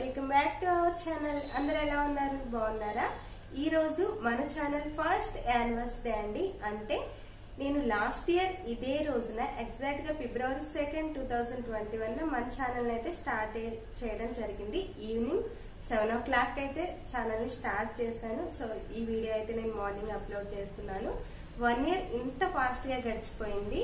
Welcome back to our channel అందరు ఎలా ఉన్నారు బాగున్నారా ఈ రోజు మన ఛానల్ ఫస్ట్ యానివర్సరీ అండి అంటే నేను లాస్ట్ ఇయర్ ఇదే రోజున ఎగ్జాక్ట్ గా February second two thousand twenty one మన ఛానల్ అయితే స్టార్ట్ చేయడం జరిగింది ఈవినింగ్ సెవెన్ ఓ క్లాక్ అయితే ఛానల్ ని స్టార్ట్ చేశాను సో ఈ వీడియో అయితే నేను మార్నింగ్ అప్లోడ్ చేస్తున్నాను వన్ ఇయర్ ఇంత ఫాస్ట్ గా గడిచిపోయింది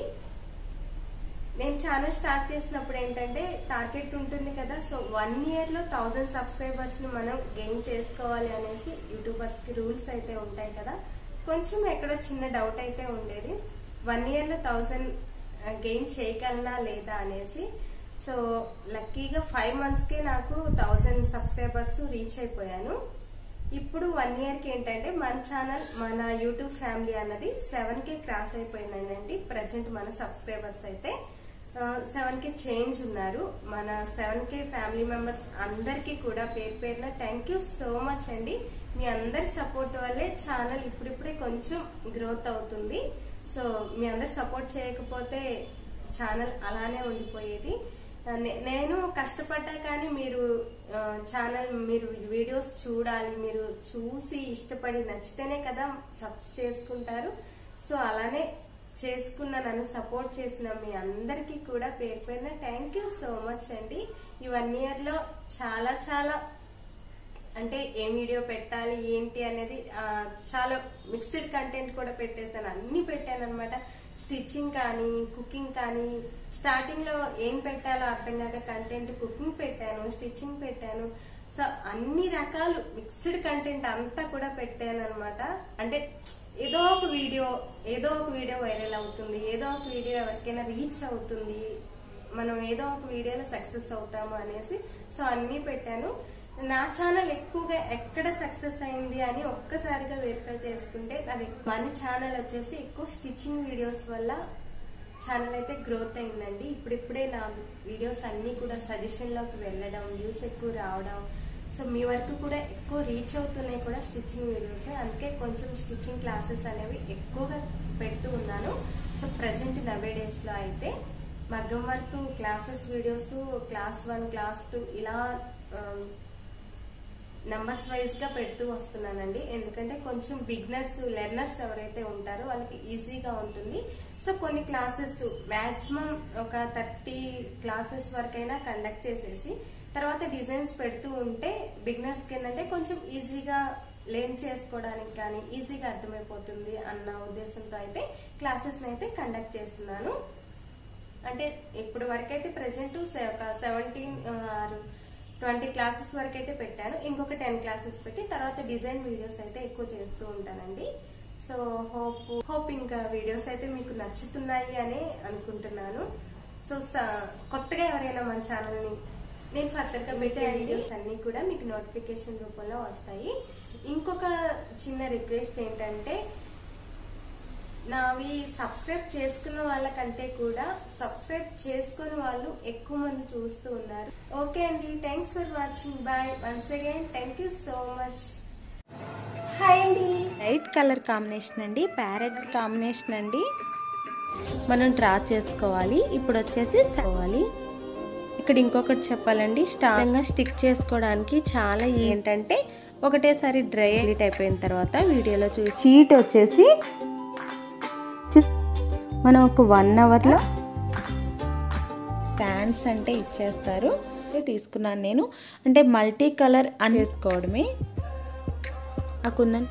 నేను ఛానల్ స్టార్ట్ చేసినప్పుడు ఏంటంటే టార్గెట్ ఉంటుంది కదా సో వన్ ఇయర్ లో థౌజండ్ సబ్స్క్రైబర్స్ ని మనం గెయిన్ చేసుకోవాలి అనేసి యూట్యూబర్స్ కి రూల్స్ అయితే ఉంటాయి కదా కొంచెం ఎక్కడో చిన్న డౌట్ అయితే ఉండేది వన్ ఇయర్ లో థౌజండ్ గెయిన్ చేయగలనా లేదా అనేసి సో లక్కీగా ఫైవ్ మంత్స్ కే నాకు థౌజండ్ సబ్స్క్రైబర్స్ రీచ్ అయిపోయాను ఇప్పుడు వన్ ఇయర్ కి ఏంటంటే మన ఛానల్ మన యూట్యూబ్ ఫ్యామిలీ అన్నది సెవెన్ కే క్రాస్ అయిపోయిందండి ప్రజెంట్ మన సబ్స్క్రైబర్స్ అయితే సెవెన్ కే చేంజ్ ఉన్నారు మన సెవెన్ కే ఫ్యామిలీ మెంబర్స్ అందరికీ కూడా పేరు పేరున థ్యాంక్ యూ సో మచ్ అండి మీ అందరి సపోర్ట్ వల్లే ఛానల్ ఇప్పుడిప్పుడే కొంచెం గ్రోత్ అవుతుంది సో మీ అందరు సపోర్ట్ చేయకపోతే ఛానల్ అలానే ఉండిపోయేది నే- నేను కష్టపడ్డా కానీ మీరు ఛానల్ మీరు వీడియోస్ చూడాలి మీరు చూసి ఇష్టపడి నచ్చితేనే కదా సబ్స్ చేసుకుంటారు సో అలానే చేసుకున్న నన్ను సపోర్ట్ చేసిన మీ అందరికీ కూడా పేరు పేరున థ్యాంక్ యూ సో మచ్ అండి ఈ వన్ ఇయర్ లో చాలా చాలా అంటే ఏం వీడియో పెట్టాలి ఏంటి అనేది ఆ, చాలా మిక్స్డ్ కంటెంట్ కూడా పెట్టేశాను అన్ని పెట్టాను అనమాట స్టిచ్చింగ్ కానీ కుకింగ్ కానీ స్టార్టింగ్ లో ఏం పెట్టాలో అర్థం కాక కంటెంట్ కుకింగ్ పెట్టాను స్టిచ్చింగ్ పెట్టాను సో అన్ని రకాలు మిక్స్డ్ కంటెంట్ అంతా కూడా పెట్టాను అనమాట అంటే ఏదో ఒక వీడియో ఏదో ఒక వీడియో వైరల్ అవుతుంది ఏదో ఒక వీడియో ఎవరికైనా రీచ్ అవుతుంది మనం ఏదో ఒక వీడియోలో సక్సెస్ అవుతాము అనేసి సో అన్ని పెట్టాను నా ఛానల్ ఎక్కువగా ఎక్కడ సక్సెస్ అయింది అని ఒక్కసారిగా వెరిఫై చేసుకుంటే నాది మన ఛానల్ వచ్చేసి ఎక్కువ స్టిచ్చింగ్ వీడియోస్ వల్ల ఛానల్ అయితే గ్రోత్ అయిందండి ఇప్పుడిప్పుడే నా వీడియోస్ అన్ని కూడా సజెషన్ లోకి వెళ్ళడం వ్యూస్ ఎక్కువ రావడం సో మీ వరకు కూడా ఎక్కువ రీచ్ అవుతున్నాయి కూడా స్టిచ్చింగ్ వీడియోస్ అందుకే కొంచెం స్టిచ్చింగ్ క్లాసెస్ అనేవి ఎక్కువగా పెడుతూ ఉన్నాను సో ప్రజెంట్ నవే డేస్ లో అయితే మగ్గం వరకు classes videos class one class two ఇలా నంబర్స్ వైజ్ గా పెడుతూ వస్తున్నానండి ఎందుకంటే కొంచెం బిగ్నర్స్ లెర్నర్స్ ఎవరైతే ఉంటారో వాళ్ళకి ఈజీగా ఉంటుంది సో కొన్ని క్లాసెస్ మాక్సిమం ఒక థర్టీ క్లాసెస్ వరకైనా కండక్ట్ చేసేసి తర్వాత డిజైన్స్ పెడుతూ ఉంటే బిగినర్స్ కి ఏంటంటే కొంచెం ఈజీగా లెర్న్ చేసుకోవడానికి కానీ ఈజీగా అర్థమైపోతుంది అన్న ఉద్దేశంతో అయితే క్లాసెస్ అయితే కండక్ట్ చేస్తున్నాను అంటే ఇప్పుడు వరకైతే ప్రెసెంట్ ఒక సెవెంటీన్ ట్వంటీ క్లాసెస్ వరకు అయితే పెట్టాను ఇంకొక టెన్ క్లాసెస్ పెట్టి తర్వాత డిజైన్ వీడియోస్ అయితే ఎక్కువ చేస్తూ ఉంటానండి సో హోప్ హోప్ ఇంకా వీడియోస్ అయితే మీకు నచ్చుతున్నాయి అని అనుకుంటున్నాను సో స- కొత్తగా ఎవరైనా మన ఛానల్ ని నేను ఫర్దర్ గా పెట్టే వీడియోస్ అన్ని కూడా మీకు నోటిఫికేషన్ రూపంలో వస్తాయి ఇంకొక చిన్న రిక్వెస్ట్ ఏంటంటే నావి సబ్స్క్రైబ్ చేసుకున్న వాళ్ళకంటే కూడా సబ్స్క్రైబ్ చేసుకుని వాళ్ళు ఎక్కువ మంది చూస్తూ ఉన్నారు ఓకే అండి thanks for watching bye once again thank you so much hi అండి లైట్ కలర్ కాంబినేషన్ అండి ప్యారెట్ కాంబినేషన్ అండి మనం డ్రా చేసుకోవాలి ఇప్పుడు వచ్చేసి సవాలి ఇక్కడ ఇంకొకటి చెప్పాలండి స్టార్టింగ్ స్టిక్ చేసుకోవడానికి చాలా ఏంటంటే ఒకటేసారి డ్రై ఎడిట్ అయిపోయిన తర్వాత వీడియోలో చూసి షీట్ వచ్చేసి చూ- మనం ఒక వన్ అవర్లో స్టాండ్స్ అంటే ఇచ్చేస్తారు ఇదే తీసుకున్నాను నేను అంటే మల్టీ కలర్ అని చేసుకోవడమే ఆ కుందన్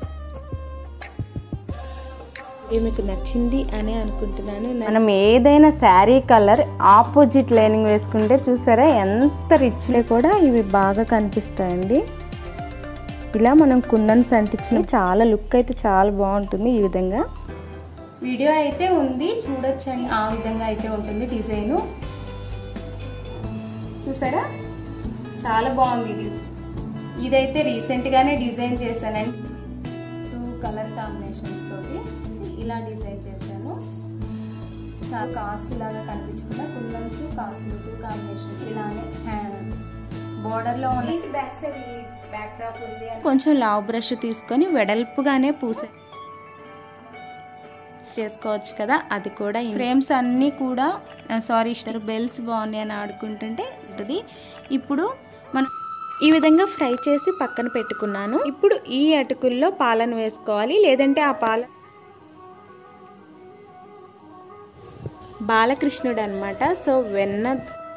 ఇది మీకు నచ్చింది అని అనుకుంటున్నాను మనం ఏదైనా శారీ కలర్ ఆపోజిట్ లైనింగ్ వేసుకుంటే చూసారా ఎంత రిచ్లే కూడా ఇవి బాగా కనిపిస్తాయండి ఇలా మనం కుందన్స్ అంటించిన చాలా లుక్ అయితే చాలా బాగుంటుంది ఈ విధంగా వీడియో అయితే ఉంది చూడొచ్చండి ఆ విధంగా అయితే ఉంటుంది డిజైన్ చూసారా చాలా బాగుంది ఇది ఇదైతే రీసెంట్ గానే డిజైన్ చేశానండి టూ కలర్ కాంబినేషన్స్ తోటి ఇలా డిజైన్ చేశాను చాలా కాసు లాగా కనిపించకుండా కుందన్స్ కాసులు టూ కాంబినేషన్స్ ఇలానే బోర్డర్ లో ఉన్న బ్యాక్ సైడ్ బ్యాక్ డ్రాప్ ఉంది అని కొంచెం లావ్ బ్రష్ తీసుకొని వెడల్పుగానే పూసే చేసుకోవచ్చు కదా అది కూడా ఫ్రేమ్స్ అన్నీ కూడా సారీ ఇస్తారు బెల్స్ బాగున్నాయి అని ఆడుకుంటుంటే ఉంటుంది ఇప్పుడు మనం ఈ విధంగా ఫ్రై చేసి పక్కన పెట్టుకున్నాను ఇప్పుడు ఈ అటుకుల్లో పాలను వేసుకోవాలి లేదంటే ఆ పాల బాలకృష్ణుడు అనమాట సో వెన్న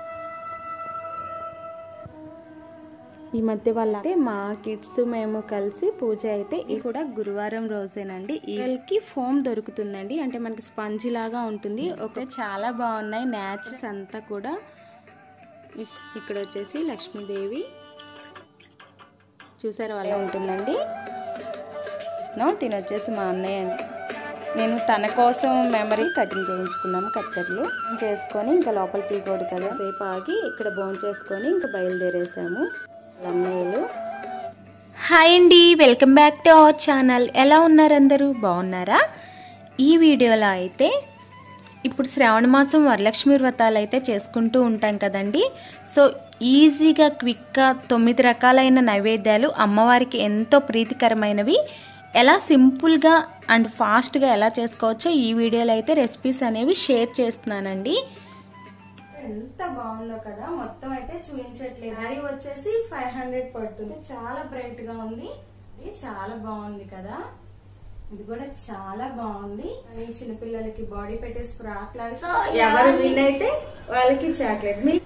ఈ మధ్య వాళ్ళ అయితే మా కిడ్స్ మేము కలిసి పూజ అయితే ఇది కూడా గురువారం రోజేనండి వీళ్ళకి ఫోమ్ దొరుకుతుందండి అంటే మనకి స్పంజ్ లాగా ఉంటుంది ఒక చాలా బాగున్నాయి న్యాచురల్స్ అంతా కూడా ఇక్- ఇక్కడ వచ్చేసి లక్ష్మీదేవి చూసారు వాళ్ళ ఉంటుందండి ఇస్తున్నాం తిని వచ్చేసి మా అన్నయ్య అండి నేను తన కోసం మెమరీ కటింగ్ చేయించుకున్నాము కత్తెరలు చేసుకొని ఇంకా లోపల తీయకూడదు కదా సేపు ఆగి ఇక్కడ బోన్ చేసుకొని ఇంకా బయలుదేరేసాము వాళ్ళ అన్నయ్యలు హాయ్ అండి welcome back to our channel ఎలా ఉన్నారు అందరూ బాగున్నారా ఈ వీడియోలో అయితే ఇప్పుడు శ్రావణ మాసం వరలక్ష్మి వ్రతాలు అయితే చేసుకుంటూ ఉంటాం కదండి సో ఈజీగా క్విక్గా తొమ్మిది రకాలైన నైవేద్యాలు అమ్మవారికి ఎంతో ప్రీతికరమైనవి ఎలా సింపుల్గా అండ్ ఫాస్ట్గా ఎలా చేసుకోవచ్చో ఈ వీడియోలో అయితే రెసిపీస్ అనేవి షేర్ చేస్తున్నానండి ఎంత బాగుందో కదా మొత్తం అయితే చూపించట్లేదు శారీ వచ్చేసి ఫైవ్ హండ్రెడ్ పడుతుంది చాలా బ్రైట్ గా ఉంది ఇది చాలా బాగుంది కదా ఇది కూడా చాలా బాగుంది అని చిన్నపిల్లలకి బాడీ పెట్టేసి ఫ్రాక్ లాగా ఎవరు విన్ అయితే వాళ్ళకి chocolate milk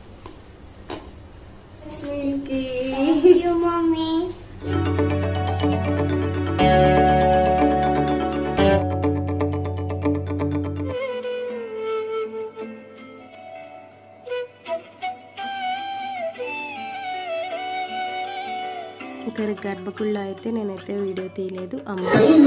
milky you, mommy. ఒకరి గర్భగుళ్ళో అయితే నేనైతే వీడియో తీయలేదు అమ్మ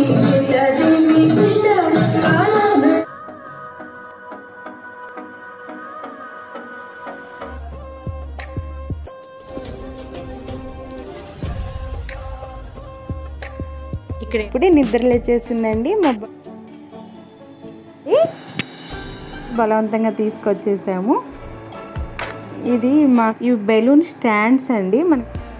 ఇక్కడ ఇప్పుడే నిద్ర లేచేసిందండి మా బ- ఏ? బలవంతంగా తీసుకొచ్చేసాము ఇది మా ఈ బెలూన్ స్టాండ్స్ అండి మన